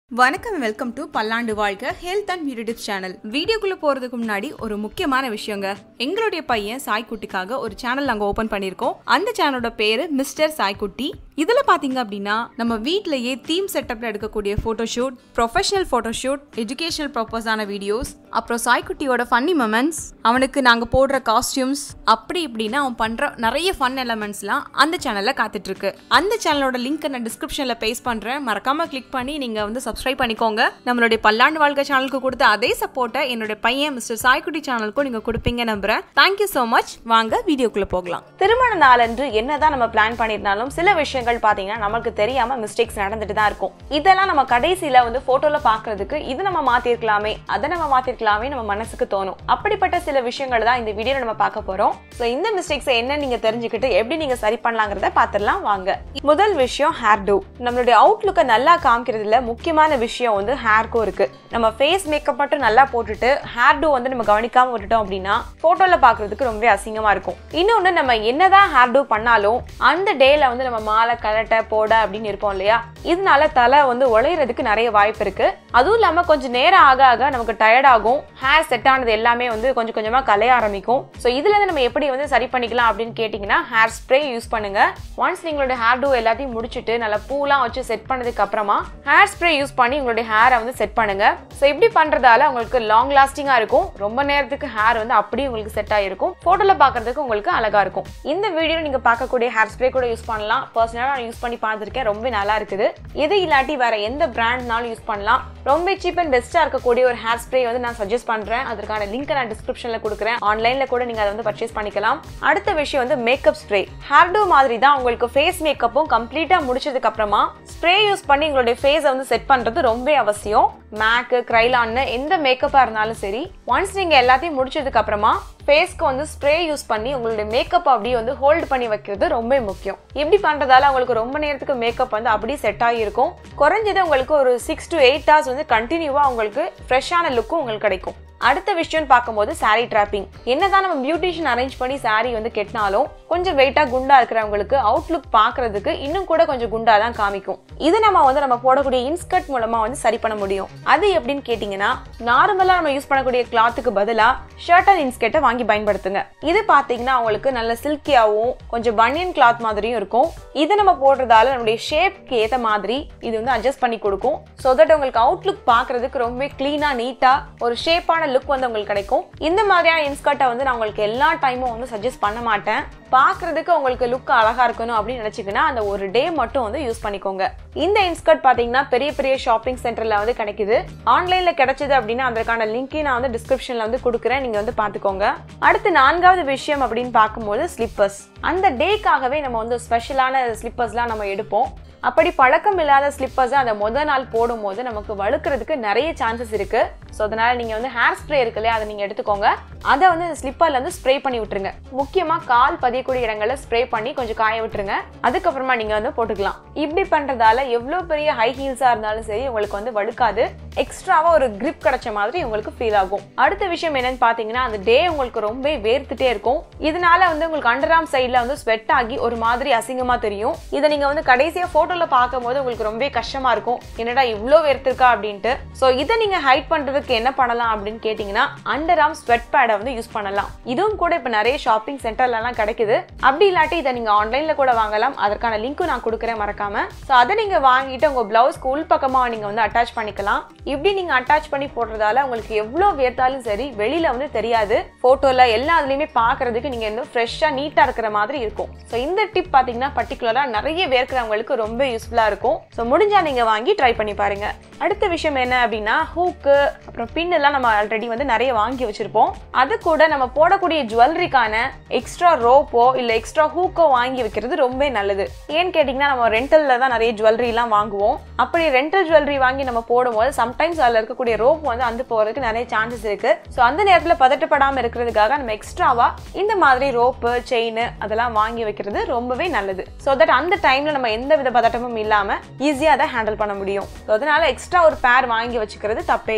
வணக்கம் welcome to Pallandu Vazhga health and beauty tips channel வீடியோக்குள்ள போறதுக்கு முன்னாடி ஒரு முக்கியமான விஷயங்க எங்களுடைய பையன் சாய்க்குட்டிக்காக ஒரு சேனல் நாங்க ஓபன் பண்ணியிருக்கோம் அந்த சேனலோட பேரு மிஸ்டர் சாய்க்குட்டி இதுல பாத்தீங்க அப்படின்னா நம்ம வீட்லயே தீம் செட்டப்ல எடுக்கக்கூடிய போட்டோஷூட் ப்ரொஃபஷனல் போட்டோஷூட் எஜுகேஷனல் பர்பஸான வீடியோஸ் அப்புறம் சாய்க்குட்டியோட ஃபன்னி மொமெண்ட்ஸ் அவனுக்கு நாங்க போடுற காஸ்டியூம்ஸ் அப்படி இப்படின்னு அவன் பண்ற நிறைய ஃபன் எலமெண்ட்ஸ்லாம் அந்த சேனல்ல காத்துட்டு இருக்கு அந்த சேனலோட லிங்க் நான் டிஸ்கிரிப்ஷன்ல பேஸ்ட் பண்றேன் மறக்காம கிளிக் பண்ணி நீங்க வந்து சப்ஸ்கிரைப் பண்ணிக்கோங்க நம்மளுடைய பல்லாண்டு வாழ்க்கை சேனலுக்கு கொடுத்த அதே சப்போர்ட்டை என்னுடைய பையன் மிஸ்டர் சாய்க்குட்டி சேனலுக்கும் நீங்க கொடுப்பீங்க நம்புறேன் தேங்க்யூ so மச் வாங்க வீடியோக்குள்ள போகலாம் திருமண நாளன்று என்னதான் நம்ம பிளான் பண்ணியிருந்தாலும் சில விஷயங்கள் பாத்தீங்கன்னா நமக்கு தெரியாம மிஸ்டேக்ஸ் நடந்துட்டு தான் இருக்கும் இதெல்லாம் நம்ம கடைசியில வந்து போட்டோல பாக்குறதுக்கு இது நம்ம மாத்திருக்கலாமே அதை நம்ம மாத்திருக்கலாமே நம்ம மனசுக்கு தோணும் அப்படிப்பட்ட சில விஷயங்கள் தான் இந்த வீடியோல நம்ம பார்க்க போறோம் சோ இந்த மிஸ்டேக்ஸ் என்ன நீங்க தெரிஞ்சுக்கிட்டு எப்படி நீங்க சரி பண்ணலாங்கிறத பாத்திரலாம் வாங்க முதல் விஷயம் ஹேர் டூ நம்மளுடைய அவுட்லுக்கை நல்லா காமிக்கிறதுல முக்கியமான விஷயம் வந்து ஹேர்க்கும் இருக்கு நம்ம ஃபேஸ் மேக்கப் மட்டும் நல்லா போட்டுட்டு ஹேர் டூ வந்து நம்ம கவனிக்காம விட்டுட்டோம் அப்படின்னா போட்டோல பாக்குறதுக்கு ரொம்பவே அசிங்கமா இருக்கும் இன்னொன்னு நம்ம என்னதான் ஹேர் டூ பண்ணாலும் அந்த டேல வந்து நம்ம மாலை கலட்ட போட அப்படின்னு இருப்போம் இல்லையா இதனால தலை வந்து உழையிறதுக்கு நிறைய வாய்ப்பு இருக்கு அதுவும் இல்லாம கொஞ்சம் நேரம் ஆக ஆக நமக்கு டயர்ட் ஆகும் ஹேர் செட் ஆனது எல்லாமே வந்து கொஞ்சம் கொஞ்சமா கலைய ஆரம்பிக்கும் ஸோ இதுல இருந்து நம்ம எப்படி வந்து சரி பண்ணிக்கலாம் அப்படின்னு கேட்டிங்கன்னா ஹேர் ஸ்ப்ரே யூஸ் பண்ணுங்க ஒன்ஸ் நீங்களோட ஹேர் டூ எல்லாத்தையும் முடிச்சுட்டு நல்லா பூலாம் வச்சு செட் பண்ணதுக்கு அப்புறமா ஹேர் ஸ்ப்ரே யூஸ் பண்ணி உங்களுடைய ஹேரை வந்து செட் பண்ணுங்க ஸோ இப்படி பண்றதால உங்களுக்கு லாங் லாஸ்டிங்கா இருக்கும் ரொம்ப நேரத்துக்கு ஹேர் வந்து அப்படியே உங்களுக்கு செட் ஆகிருக்கும் போட்டோல பார்க்கறதுக்கு உங்களுக்கு அழகா இருக்கும் இந்த வீடியோ நீங்க பார்க்கக்கூடிய ஹேர் ஸ்ப்ரே கூட யூஸ் பண்ணலாம் பர்சனலாக நான் யூஸ் பண்ணி பார்த்துருக்கேன் ரொம்ப நல்லா இருக்குது இது இல்லாட்டி வேற எந்த பிராண்ட்னாலும் யூஸ் பண்ணலாம் ரொம்ப சீப் அண்ட் பெஸ்ட்டாக இருக்கக்கூடிய ஒரு ஹேர் ஸ்ப்ரே வந்து நான் சஜஸ்ட் பண்றேன் அதற்கான லிங்க் நான் டிஸ்கிரிப்ஷனில் கொடுக்குறேன் ஆன்லைன்ல கூட நீங்க அதை வந்து பர்ச்சேஸ் பண்ணிக்கலாம் அடுத்த விஷயம் வந்து மேக்கப் ஸ்ப்ரே ஹேர் டூ மாதிரி தான் உங்களுக்கு ஃபேஸ் மேக்கப்பும் கம்ப்ளீட்டாக முடிச்சதுக்கு அப்புறமா ஸ்ப்ரே யூஸ் பண்ணி உங்களுடைய ஃபேஸை வந்து செட் பண்றது ரொம்ப அவசியம் மேக்கு க்ரைலான்னு எந்த மேக்கப்பாக இருந்தாலும் சரி ஒன்ஸ் நீங்க எல்லாத்தையும் முடிச்சதுக்கு அப்புறமா ஃபேஸ்க்கு வந்து ஸ்ப்ரே யூஸ் பண்ணி உங்களுடைய மேக்கப் அப்படியே வந்து ஹோல்ட் பண்ணி வைக்கிறது ரொம்ப முக்கியம் இப்படி பண்றதால உங்களுக்கு ரொம்ப நேரத்துக்கு மேக்கப் வந்து அப்படியே செட் ஆகியிருக்கும் குறைஞ்சது உங்களுக்கு ஒரு சிக்ஸ் டு எயிட் ஹவர்ஸ் வந்து கண்டினியூவா உங்களுக்கு ஃப்ரெஷ்ஷான லுக்கும் உங்களுக்கு கிடைக்கும் அடுத்த விஷயம்னு பார்க்கும்போது சாரி டிராப்பிங் என்னதான் நம்ம பியூட்டிஷியன் அரேஞ்ச் பண்ணி சாரி வந்து கெட்டினாலும் கொஞ்சம் வெயிட்டா குண்டா இருக்கிறவங்களுக்கு அவுட்லுக் பார்க்கறதுக்கு இன்னும் கூட கொஞ்சம் குண்டா தான் காமிக்கும் இது நம்ம வந்து நம்ம போடக்கூடிய இன்ஸ்கர்ட் மூலமா வந்து சரி பண்ண முடியும் அது எப்படின்னு கேட்டிங்கன்னா நார்மலா நம்ம யூஸ் பண்ணக்கூடிய கிளாத்துக்கு பதிலா ஷர்ட் அண்ட் இன்ஸ்கர்ட்டை வாங்கி பயன்படுத்துங்க இது பார்த்தீங்கன்னா உங்களுக்கு நல்ல சில்கியாவும் கொஞ்சம் பனியன் கிளாத் மாதிரியும் இருக்கும் இது நம்ம போடுறதால நம்மளுடைய ஷேப்க்கு ஏற்ற மாதிரி இது வந்து அட்ஜஸ்ட் பண்ணி கொடுக்கும் ஸோ தட் உங்களுக்கு அவுட்லுக் பார்க்கறதுக்கு ரொம்ப க்ளீனா நீட்டா ஒரு ஷேப்பான லுக் வந்து உங்களுக்கு கிடைக்கும் இந்த மாதிரியான இன்ஸ்கர்ட்டை வந்து நான் உங்களுக்கு எல்லா டைமும் வந்து சஜஸ்ட் பண்ண மாட்டேன் பார்க்கறதுக்கு உங்களுக்கு லுக் அழகா இருக்கணும் அப்படின்னு நினைச்சீங்கன்னா அந்த ஒரு டே மட்டும் வந்து யூஸ் பண்ணிக்கோங்க இந்த இன்ஸ்கர்ட் பாத்தீங்கன்னா பெரிய பெரிய ஷாப்பிங் சென்டர்ல வந்து கிடைக்குது ஆன்லைன்ல கிடைச்சது அப்படின்னா அதற்கான லிங்கையும் நான் வந்து டிஸ்கிரிப்ஷன்ல வந்து கொடுக்குறேன் நீங்க வந்து பாத்துக்கோங்க அடுத்து நான்காவது விஷயம் அப்படின்னு பார்க்கும்போது ஸ்லிப்பர்ஸ் அந்த டேக்காகவே நம்ம வந்து ஸ்பெஷலான ஸ்லிப்பர்ஸ்லாம் நம்ம எடுப்போம் அப்படி பழக்கம் இல்லாத ஸ்லிப்பர்ஸை அந்த முத நாள் போடும்போது நமக்கு வழுக்கிறதுக்கு நிறைய சான்சஸ் இருக்கு ஸோ அதனால நீங்க வந்து ஹேர் ஸ்ப்ரே இருக்கு இல்லையா அதை நீங்க எடுத்துக்கோங்க அதை வந்து ஸ்லிப்பர்ல இருந்து ஸ்ப்ரே பண்ணி விட்டுருங்க முக்கியமா கால் பதியக்கூடிய இடங்கள்ல ஸ்ப்ரே பண்ணி கொஞ்சம் காய விட்டுருங்க அதுக்கப்புறமா நீங்க வந்து போட்டுக்கலாம் இப்படி பண்றதால எவ்வளவு பெரிய ஹை ஹீல்ஸா இருந்தாலும் சரி உங்களுக்கு வந்து வழுக்காது எக்ஸ்ட்ராவா ஒரு கிரிப் கிடைச்ச மாதிரி உங்களுக்கு ஃபீல் ஆகும் அடுத்த விஷயம் என்னன்னு பாத்தீங்கன்னா அந்த டே உங்களுக்கு ரொம்ப வேர்த்துட்டே இருக்கும் இதனால வந்து உங்களுக்கு அண்டர் ஆர்ம் சைட்ல வந்து ஸ்வெட் ஆகி ஒரு மாதிரி அசிங்கமா தெரியும் இதை நீங்க வந்து கடைசியா போட்டோல பார்க்கும்போது உங்களுக்கு ரொம்ப கஷ்டமா இருக்கும் என்னடா இவ்வளோ வேர்த்திருக்கா அப்படின்ட்டு ஸோ இதை நீங்க ஹைட் பண்றதுக்கு என்ன பண்ணலாம் அப்படின்னு கேட்டீங்கன்னா அண்டர் ஆர்ம் ஸ்வெட் பேடை வந்து யூஸ் பண்ணலாம் இதுவும் கூட இப்போ நிறைய ஷாப்பிங் சென்டர்ல எல்லாம் கிடைக்குது அப்படி இல்லாட்டி இதை நீங்க ஆன்லைன்ல கூட வாங்கலாம் அதற்கான லிங்க்கும் நான் கொடுக்குறேன் மறக்காம ஸோ அதை நீங்க வாங்கிட்டு உங்க பிளவுஸ்க்கு உள் பக்கமா நீங்க வந்து அட்டாச் பண்ணிக்கலாம் இப்படி நீங்க அட்டாச் பண்ணி போடுறதால உங்களுக்கு எவ்வளவு வேர்த்தாலும் சரி வெளியில வந்து தெரியாது போட்டோல எல்லா இதுலயுமே பாக்குறதுக்கு நீங்க வந்து ஃப்ரெஷ்ஷா நீட்டா இருக்கிற மாதிரி இருக்கும் ஸோ இந்த டிப் பாத்தீங்கன்னா பர்டிகுலரா நிறைய வேர்க்கிறவங்களுக்கு ரொம்ப யூஸ்ஃபுல்லா இருக்கும் ஸோ முடிஞ்சா நீங்க வாங்கி ட்ரை பண்ணி பாருங்க அடுத்த விஷயம் என்ன அப்படின்னா ஹூக்கு அப்புறம் பின் எல்லாம் நம்ம ஆல்ரெடி வந்து நிறைய வாங்கி வச்சிருப்போம் அது கூட நம்ம போடக்கூடிய ஜுவல்லரிக்கான எக்ஸ்ட்ரா ரோப்போ இல்ல எக்ஸ்ட்ரா ஹூக்கோ வாங்கி வைக்கிறது ரொம்ப நல்லது ஏன்னு கேட்டிங்கன்னா நம்ம ரெண்டல்ல தான் நிறைய ஜுவல்லரி எல்லாம் வாங்குவோம் அப்படி ரெண்டல் ஜுவல்லரி வாங்கி நம்ம போடும்போது சம்டைம்ஸ் அதில் இருக்கக்கூடிய ரோப் வந்து வந்து போறதுக்கு நிறைய சான்சஸ் இருக்கு ஸோ அந்த நேரத்தில் பதட்டப்படாம இருக்கிறதுக்காக நம்ம எக்ஸ்ட்ராவா இந்த மாதிரி ரோப்பு செயின் அதெல்லாம் வாங்கி வைக்கிறது ரொம்பவே நல்லது ஸோ தட் அந்த டைம்ல நம்ம எந்த வித பதட்டமும் இல்லாம ஈஸியாக அதை ஹேண்டில் பண்ண முடியும் ஸோ அதனால எக்ஸ்ட்ரா ஒரு பேர் வாங்கி வச்சுக்கிறது தப்பே இல்லை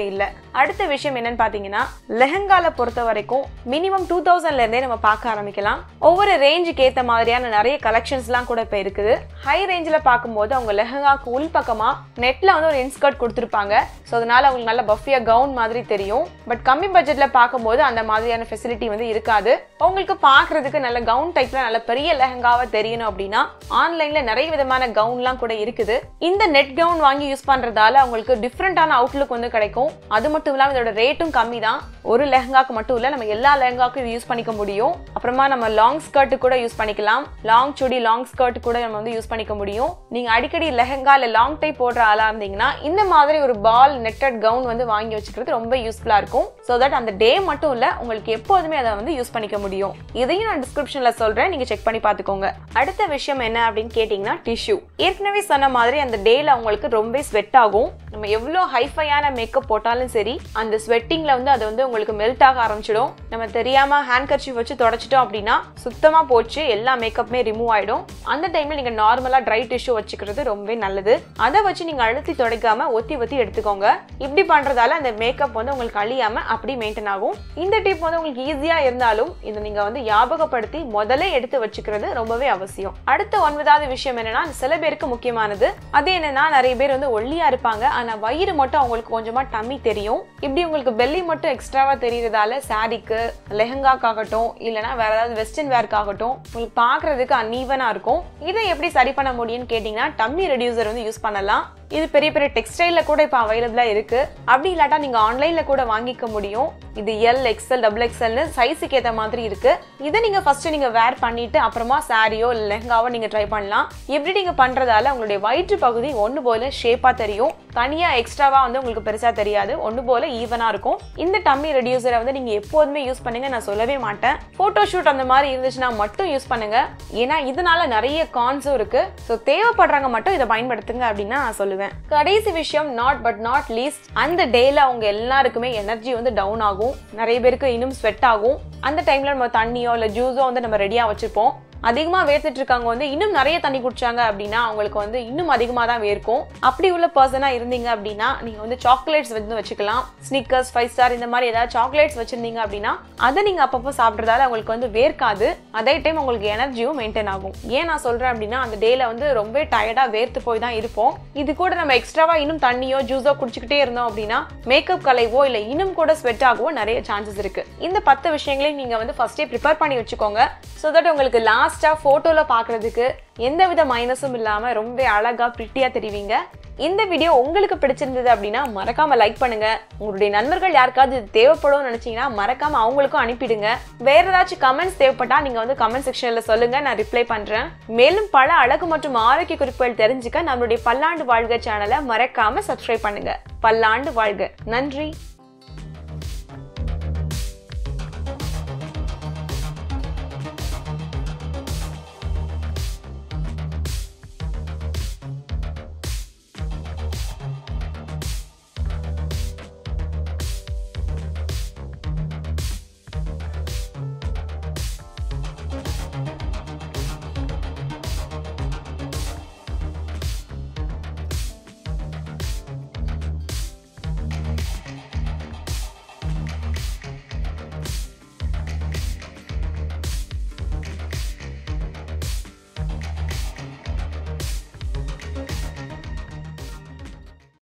அடுத்த விஷயம் என்னன்னு பாத்தீங்கன்னா லெஹங்கால பொறுத்த வரைக்கும் மினிமம் டூ தௌசண்ட்ல இருந்தே நம்ம பார்க்க ஆரம்பிக்கலாம் ஒவ்வொரு ரேஞ்சுக்கு ஏத்த மாதிரியான நிறைய கலெக்ஷன்ஸ்லாம் கூட இப்போ இருக்குது ஹை ரேஞ்சில் பார்க்கும்போது அவங்க லெஹங்காக்கு உள் பக்கமா நெட்ல வந்து ஒரு இன்ஸ்கர்ட் கொடுத்துருப்பாங்க ஸோ அதனால அவங்களுக்கு நல்ல பஃபியா கவுன் மாதிரி தெரியும் பட் கம்மி பட்ஜெட்ல பார்க்கும்போது அந்த மாதிரியான ஃபெசிலிட்டி வந்து இருக்காது உங்களுக்கு பார்க்கிறதுக்கு நல்ல கவுன் டைப்ல நல்ல பெரிய லெஹங்காவா தெரியணும் அப்படின்னா ஆன்லைன்ல நிறைய விதமான கவுன்லாம் கூட இருக்குது இந்த நெட் கவுன் வாங்கி யூஸ் பண்றதால உங்களுக்கு டிஃப்ரெண்டான அவுட்லுக் வந்து கிடைக்கும் அது மட்டும் இல்லாமல் இதோட ரேட்டும் கம்மி தான் ஒரு லெஹங்காக்கு மட்டும் இல்ல நம்ம எல்லா லெஹங்காக்கும் இது யூஸ் பண்ணிக்க முடியும் அப்புறமா நம்ம லாங் ஸ்கர்ட் கூட யூஸ் பண்ணிக்கலாம் லாங் சுடி லாங் ஸ்கர்ட் கூட நம்ம வந்து யூஸ் பண்ணிக்க முடியும் நீங்க அடிக்கடி லெஹங்கா இல்ல லாங் டைப் போடுற ஆளா இருந்தீங்கன்னா இந்த மாதிரி ஒரு பால் நெட்டட் கவுன் வந்து வாங்கி வச்சுக்கிறது ரொம்ப யூஸ்ஃபுல்லா இருக்கும் ஸோ தட் அந்த டே மட்டும் இல்ல உங்களுக்கு எப்போதுமே அதை வந்து யூஸ் பண்ணிக்க முடியும் இதையும் நான் டிஸ்கிரிப்ஷன்ல சொல்றேன் நீங்க செக் பண்ணி பார்த்துக்கோங்க அடுத்த விஷயம் என்ன அப்படின்னு கேட்டிங்கன்னா டிஷ்யூ ஏற்கனவே சொன்ன மாதிரி அந்த டேல உங்களுக்கு ரொம்ப ஸ்வெட் ஆகும் நம்ம எவ்வளோ ஹைஃபையான மேக்கப் போட்டாலும் சரி அந்த ஸ்வெட்டிங்ல வந்து அது வந்து உங்களுக்கு மெல்ட் ஆக ஆரம்பிச்சிடும் நம்ம தெரியாம ஹேண்ட் கர்ச்சிஃப் வச்சு தொடச்சிட்டோம் அப்படின்னா சுத்தமா போச்சு எல்லா மேக்கப்புமே ரிமூவ் ஆயிடும் அந்த டைம்ல நீங்க நார்மலா ட்ரை டிஷ்யூ வச்சுக்கிறது ரொம்பவே நல்லது அதை வச்சு நீங்க அழுத்தி துடைக்காம ஒத்தி ஒத்தி எடுத்துக்கோங்க இப்படி பண்றதால அந்த மேக்கப் வந்து உங்களுக்கு அழியாம அப்படி மெயின்டைன் ஆகும் இந்த டிப் வந்து உங்களுக்கு ஈஸியா இருந்தாலும் இதை நீங்க வந்து ஞாபகப்படுத்தி முதல்ல எடுத்து வச்சுக்கிறது ரொம்பவே அவசியம் அடுத்த ஒன்பதாவது விஷயம் என்னன்னா சில பேருக்கு முக்கியமானது அது என்னன்னா நிறைய பேர் வந்து ஒல்லியா இருப்பாங்க ஆனா வயிறு மட்டும் அவங்களுக்கு கொஞ்சமா டம்மி தெரியும் இப்படி உங்களுக்கு பெல்லி மட்டும் எக்ஸ்ட்ராவா தெரியறதால சாரிக்கு லெஹங்காக்காகட்டும் இல்லைன்னா வேற ஏதாவது வெஸ்டர்ன் வேர்க்காகட்டும் உங்களுக்கு பார்க்கிறதுக்கு அன்ஈவனா இருக்கும் இதை எப்படி சரி பண்ண முடியும்னு கேட்டிங்கன்னா டம்மி ரெடியூசர் வந்து யூஸ் பண்ணலாம் இது பெரிய பெரிய டெக்ஸ்டைல்ல கூட இப்போ அவைலபிளா இருக்கு அப்படி இல்லாட்டா நீங்க ஆன்லைன்ல கூட வாங்கிக்க முடியும் இது எல் எக்ஸ்எல் டபுள் எக்ஸ்எல்னு சைஸுக்கு ஏற்ற மாதிரி இருக்கு இதை நீங்க ஃபர்ஸ்ட் நீங்க வேர் பண்ணிட்டு அப்புறமா சாரியோ இல்லை லெஹங்காவோ நீங்க ட்ரை பண்ணலாம் இப்படி நீங்க பண்றதால உங்களுடைய வயிற்று பகுதி ஒன்று போல ஷேப்பா தெரியும் தனியா எக்ஸ்ட்ராவா வந்து உங்களுக்கு பெருசா தெரியாது ஒன்று போல ஈவனா இருக்கும் இந்த டம்மி ரெடியூசரை வந்து நீங்க எப்போதுமே யூஸ் பண்ணுங்க நான் சொல்லவே மாட்டேன் போட்டோ ஷூட் அந்த மாதிரி இருந்துச்சுன்னா மட்டும் யூஸ் பண்ணுங்க ஏன்னா இதனால நிறைய கான்ஸும் இருக்கு ஸோ தேவைப்படுறவங்க மட்டும் இதை பயன்படுத்துங்க அப்படின்னு நான் சொல்லுவேன் கடைசி விஷயம் நாட் பட் நாட் லீஸ்ட் அந்த டேல அவங்க எல்லாருக்குமே எனர்ஜி வந்து டவுன் ஆகும் நிறைய பேருக்கு இன்னும் ஸ்வெட் ஆகும் அந்த டைம்ல நம்ம தண்ணியோ இல்லை ஜூஸோ வந்து நம்ம ரெடியா வச்சிருப்போம் அதிகமாக வேர்த்துட்டு இருக்காங்க வந்து இன்னும் நிறைய தண்ணி குடிச்சாங்க அப்படின்னா அவங்களுக்கு வந்து இன்னும் அதிகமாக தான் வேர்க்கும் அப்படி உள்ள பர்சனாக இருந்தீங்க அப்படின்னா நீங்கள் வந்து சாக்லேட்ஸ் வந்து வச்சுக்கலாம் ஸ்னிக்கர்ஸ் ஃபைவ் ஸ்டார் இந்த மாதிரி ஏதாவது சாக்லேட்ஸ் வச்சிருந்தீங்க அப்படின்னா அதை நீங்கள் அப்பப்போ சாப்பிட்றதால உங்களுக்கு வந்து வேர்க்காது அதே டைம் உங்களுக்கு எனர்ஜியும் மெயின்டைன் ஆகும் ஏன் நான் சொல்கிறேன் அப்படின்னா அந்த டேல வந்து ரொம்ப டயர்டாக வேர்த்து போய் தான் இருப்போம் இது கூட நம்ம எக்ஸ்ட்ராவா இன்னும் தண்ணியோ ஜூஸோ குடிச்சுக்கிட்டே இருந்தோம் அப்படின்னா மேக்கப் கலைவோ இல்லை இன்னும் கூட ஸ்வெட் ஆகவோ நிறைய சான்சஸ் இருக்கு இந்த பத்து விஷயங்களையும் நீங்கள் வந்து ஃபர்ஸ்டே ப்ரிப்பேர் பண்ணி வச்சுக்கோங்க ஸோ தட் உங்களுக்கு லாஸ்ட்டாக ஃபோட்டோவில் பார்க்குறதுக்கு எந்த வித மைனஸும் இல்லாமல் ரொம்ப அழகாக ப்ரிட்டியாக தெரிவிங்க இந்த வீடியோ உங்களுக்கு பிடிச்சிருந்தது அப்படின்னா மறக்காம லைக் பண்ணுங்க உங்களுடைய நண்பர்கள் யாருக்காவது இது தேவைப்படும் நினைச்சீங்கன்னா மறக்காம அவங்களுக்கும் அனுப்பிடுங்க வேற ஏதாச்சும் கமெண்ட்ஸ் தேவைப்பட்டா நீங்க வந்து கமெண்ட் செக்ஷன்ல சொல்லுங்க நான் ரிப்ளை பண்றேன் மேலும் பல அழகு மற்றும் ஆரோக்கிய குறிப்புகள் தெரிஞ்சுக்க நம்மளுடைய பல்லாண்டு வாழ்க சேனலை மறக்காம சப்ஸ்கிரைப் பண்ணுங்க பல்லாண்டு வாழ்க நன்றி